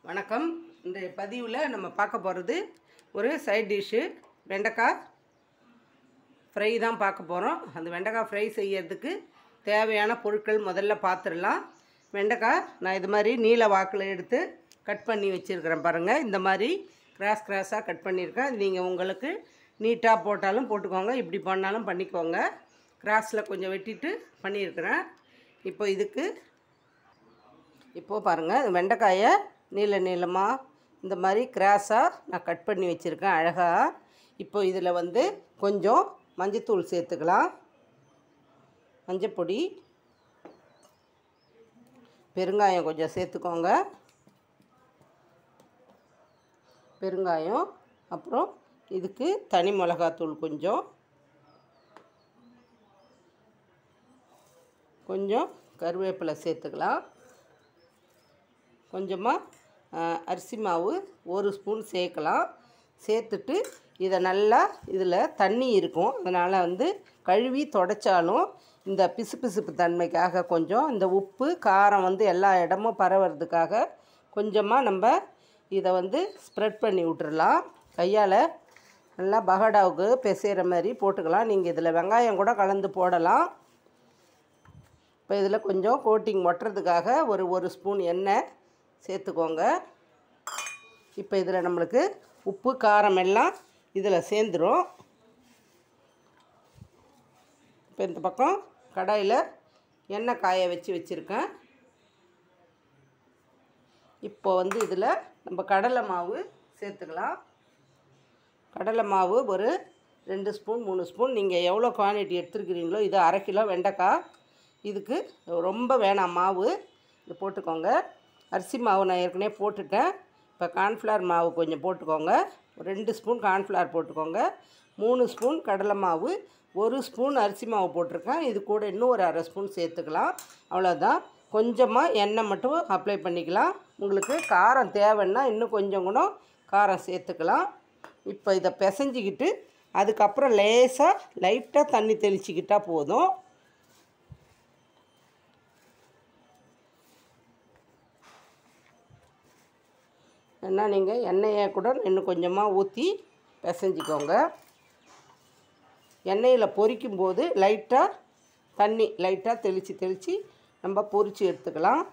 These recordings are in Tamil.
வணக்கம் இந்த பதிவில் நம்ம பார்க்க போகிறது ஒரு சைட் டிஷ்ஷு வெண்டைக்காய் ஃப்ரை தான் பார்க்க போகிறோம் அந்த வெண்டைக்காய் ஃப்ரை செய்யறதுக்கு தேவையான பொருட்கள் முதல்ல பார்த்துடலாம் வெண்டைக்காய் நான் இது மாதிரி நீல வாக்கில் எடுத்து கட் பண்ணி வச்சுருக்கிறேன் பாருங்கள் இந்த மாதிரி கிராஸ் கிராஸாக கட் பண்ணியிருக்கேன் நீங்கள் உங்களுக்கு நீட்டாக போட்டாலும் போட்டுக்கோங்க இப்படி பண்ணாலும் பண்ணிக்கோங்க கிராஸில் கொஞ்சம் வெட்டிட்டு பண்ணியிருக்கிறேன் இப்போ இதுக்கு இப்போது பாருங்கள் வெண்டைக்காயை நீள நீளமாக இந்த மாதிரி கிராஸாக நான் கட் பண்ணி வச்சுருக்கேன் அழகாக இப்போ இதில் வந்து கொஞ்சம் மஞ்சத்தூள் சேர்த்துக்கலாம் மஞ்சப்பொடி பெருங்காயம் கொஞ்சம் சேர்த்துக்கோங்க பெருங்காயம் அப்புறம் இதுக்கு தனி மிளகாத்தூள் கொஞ்சம் கொஞ்சம் கருவேப்பிலை சேர்த்துக்கலாம் கொஞ்சமாக அரிசி மாவு ஒரு ஸ்பூன் சேர்க்கலாம் சேர்த்துட்டு இதை நல்லா இதில் தண்ணி இருக்கும் அதனால் வந்து கழுவி தொடச்சாலும் இந்த பிசுபிசுப்பு தன்மைக்காக கொஞ்சம் இந்த உப்பு காரம் வந்து எல்லா இடமும் பரவுறதுக்காக கொஞ்சமாக நம்ம இதை வந்து ஸ்ப்ரெட் பண்ணி விட்டுறலாம் கையால் நல்லா பகடாவுக்கு பிசைகிற மாதிரி போட்டுக்கலாம் நீங்கள் இதில் வெங்காயம் கூட கலந்து போடலாம் இப்போ இதில் கொஞ்சம் கோட்டிங் ஒட்டுறதுக்காக ஒரு ஒரு ஸ்பூன் எண்ணெய் சேர்த்துக்கோங்க இப்போ இதில் நம்மளுக்கு உப்பு காரம் எல்லாம் இதில் சேர்ந்துடும் இப்போ இந்த பக்கம் கடாயில் எண்ணெய் காய வச்சு வச்சுருக்கேன் இப்போ வந்து இதில் நம்ம கடலை மாவு சேர்த்துக்கலாம் கடலை மாவு ஒரு ரெண்டு ஸ்பூன் மூணு ஸ்பூன் நீங்கள் எவ்வளோ குவான்டிட்டி எடுத்துருக்கிறீங்களோ இது அரை கிலோ வெண்டைக்காய் இதுக்கு ரொம்ப வேணாம் மாவு இது போட்டுக்கோங்க அரிசி மாவு நான் ஏற்கனவே போட்டுட்டேன் இப்போ கார்ன்ஃப்ளவர் மாவு கொஞ்சம் போட்டுக்கோங்க ஒரு ரெண்டு ஸ்பூன் கார்ன்ஃப்ளவர் போட்டுக்கோங்க மூணு ஸ்பூன் கடலை மாவு ஒரு ஸ்பூன் அரிசி மாவு போட்டிருக்கேன் இது கூட இன்னும் ஒரு அரை ஸ்பூன் சேர்த்துக்கலாம் அவ்வளோதான் கொஞ்சமாக எண்ணெய் மட்டும் அப்ளை பண்ணிக்கலாம் உங்களுக்கு காரம் தேவைன்னா இன்னும் கொஞ்சம் கூட காரம் சேர்த்துக்கலாம் இப்போ இதை பிசைஞ்சிக்கிட்டு அதுக்கப்புறம் லேசாக லைட்டாக தண்ணி தெளிச்சிக்கிட்டால் போதும் என்ன நீங்கள் எண்ணெயை கூட இன்னும் கொஞ்சமாக ஊற்றி பிசைஞ்சிக்கோங்க எண்ணெயில் பொரிக்கும்போது லைட்டாக தண்ணி லைட்டாக தெளித்து தெளித்து நம்ம பொரித்து எடுத்துக்கலாம்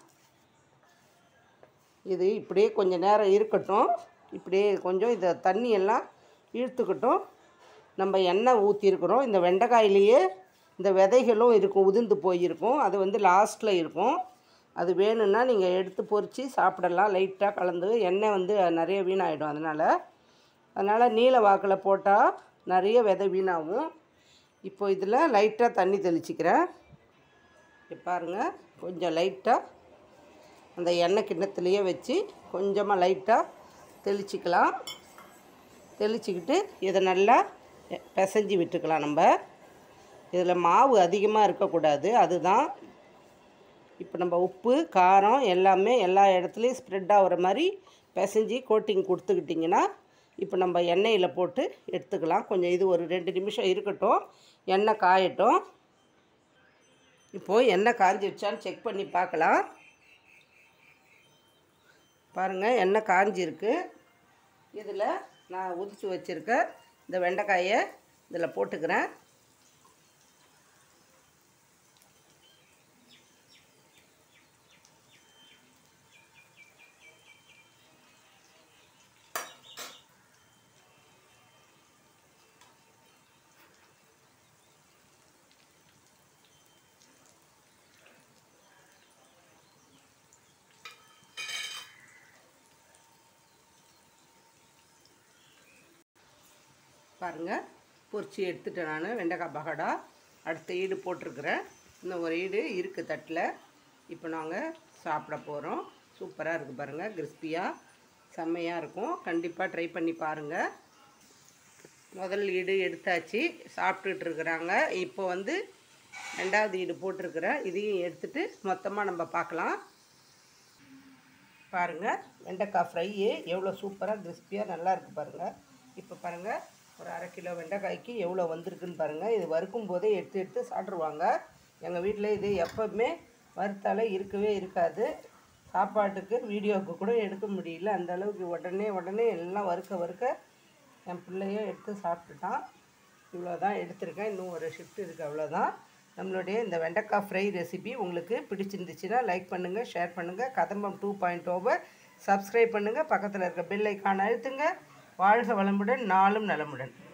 இது இப்படியே கொஞ்சம் நேரம் இருக்கட்டும் இப்படியே கொஞ்சம் இதை தண்ணி எல்லாம் இழுத்துக்கட்டும் நம்ம எண்ணெய் ஊற்றிருக்கிறோம் இந்த வெண்டைக்காயிலேயே இந்த விதைகளும் இருக்கும் உதிர்ந்து போயிருக்கும் அது வந்து லாஸ்ட்டில் இருக்கும் அது வேணும்னா நீங்கள் எடுத்து பொரித்து சாப்பிடலாம் லைட்டாக கலந்து எண்ணெய் வந்து நிறைய வீணாகிடும் அதனால் அதனால் நீல வாக்கில் போட்டால் நிறைய விதை வீணாகும் இப்போ இதில் லைட்டாக தண்ணி தெளிச்சிக்கிறேன் இப்போ பாருங்கள் கொஞ்சம் லைட்டாக அந்த எண்ணெய் கிண்ணத்துலேயே வச்சு கொஞ்சமாக லைட்டாக தெளிச்சிக்கலாம் தெளிச்சிக்கிட்டு இதை நல்லா பிசைஞ்சு விட்டுக்கலாம் நம்ம இதில் மாவு அதிகமாக இருக்கக்கூடாது அதுதான் இப்போ நம்ம உப்பு காரம் எல்லாமே எல்லா இடத்துலையும் ஸ்ப்ரெட் ஆகிற மாதிரி பிசைஞ்சு கோட்டிங் கொடுத்துக்கிட்டிங்கன்னா இப்போ நம்ம எண்ணெயில் போட்டு எடுத்துக்கலாம் கொஞ்சம் இது ஒரு ரெண்டு நிமிஷம் இருக்கட்டும் எண்ணெய் காயட்டும் இப்போது எண்ணெய் காஞ்சிருச்சான்னு செக் பண்ணி பார்க்கலாம் பாருங்கள் எண்ணெய் காஞ்சிருக்கு இதில் நான் உதிச்சு வச்சுருக்க இந்த வெண்டைக்காயை இதில் போட்டுக்கிறேன் பாருங்கள் பொரிச்சு எடுத்துட்டேன் நான் வெண்டைக்காய் பகடா அடுத்த ஈடு போட்டிருக்கிறேன் இன்னும் ஒரு ஈடு இருக்குது தட்டில் இப்போ நாங்கள் சாப்பிட போகிறோம் சூப்பராக இருக்குது பாருங்கள் கிறிஸ்பியாக செம்மையாக இருக்கும் கண்டிப்பாக ட்ரை பண்ணி பாருங்கள் முதல் ஈடு எடுத்தாச்சு சாப்பிட்டுட்டு இருக்கிறாங்க இப்போ வந்து ரெண்டாவது ஈடு போட்டிருக்கிறேன் இதையும் எடுத்துட்டு மொத்தமாக நம்ம பார்க்கலாம் பாருங்கள் வெண்டைக்காய் ஃப்ரையு எவ்வளோ சூப்பராக கிறிஸ்பியாக நல்லா இருக்குது பாருங்கள் இப்போ பாருங்கள் ஒரு அரை கிலோ வெண்டைக்காய்க்கு எவ்வளோ வந்திருக்குன்னு பாருங்கள் இது வறுக்கும் போதே எடுத்து எடுத்து சாப்பிட்ருவாங்க எங்கள் வீட்டில் இது எப்போவுமே வறுத்தாலே இருக்கவே இருக்காது சாப்பாட்டுக்கு வீடியோவுக்கு கூட எடுக்க முடியல அந்த அளவுக்கு உடனே உடனே எல்லாம் வறுக்க வறுக்க என் பிள்ளைய எடுத்து சாப்பிட்டுட்டான் இவ்வளோ தான் எடுத்திருக்கேன் இன்னும் ஒரு ஷிஃப்ட் இருக்குது அவ்வளோதான் நம்மளுடைய இந்த வெண்டைக்காய் ஃப்ரை ரெசிபி உங்களுக்கு பிடிச்சிருந்துச்சுன்னா லைக் பண்ணுங்கள் ஷேர் பண்ணுங்கள் கதம்பம் டூ பாயிண்ட் ஓவை சப்ஸ்கிரைப் பண்ணுங்கள் பக்கத்தில் இருக்க பெல் ஐக்கான் அழுத்துங்க வாழ்க வளமுடன் நாளும் நலமுடன்